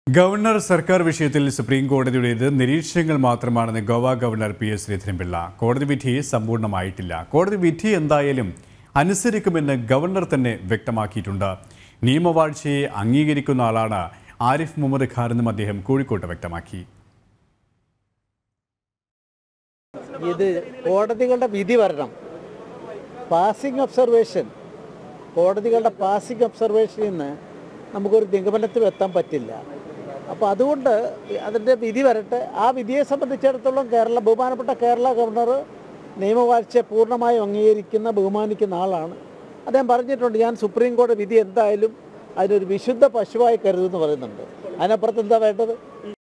governor സർക്കാർ വിഷയത്തിൽ supreme കോടതിയുടേത് നിരീക്ഷണങ്ങൾ മാത്രമാണെന്ന് Goa governor P S Sreedharan Pillai കോടതി വിധി സമ്പൂർണ്ണമായിട്ടില്ല കോടതി വിധി എന്തായാലും അനുസരിക്കുമെന്ന് ഗവർണർ തന്നെ വ്യക്തമാക്കിയിട്ടുണ്ട് നിയമവാഴ്ചയെ അംഗീകരിക്കുന്ന ആളാണ് ആരിഫ് മുഹമ്മദ് ഖാൻ എന്നും അദ്ദേഹം കോഴിക്കോട്ട് വ്യക്തമാക്കി ഇത് കോടതികളുടെ വിധി വരണം പാസിംഗ് ഒബ്സർവേഷൻ കോടതികളുടെ പാസിംഗ് ഒബ്സർവേഷനിൽ നിന്ന് നമുക്കൊരു നിഗമനത്തിൽ എത്താൻ പറ്റില്ല അപ്പോൾ അതുകൊണ്ട് അതിൻ്റെ വിധി വരട്ടെ ആ വിധിയെ സംബന്ധിച്ചിടത്തോളം കേരള ബഹുമാനപ്പെട്ട കേരള ഗവർണർ നിയമവാഴ്ചയെ പൂർണ്ണമായും അംഗീകരിക്കുന്ന ബഹുമാനിക്കുന്ന ആളാണ് അദ്ദേഹം പറഞ്ഞിട്ടുണ്ട് ഞാൻ സുപ്രീം കോടതി വിധി എന്തായാലും അതിനൊരു വിശുദ്ധ പശുവായി കരുതുമെന്ന് പറയുന്നുണ്ട് അതിനപ്പുറത്ത് എന്താ വേണ്ടത്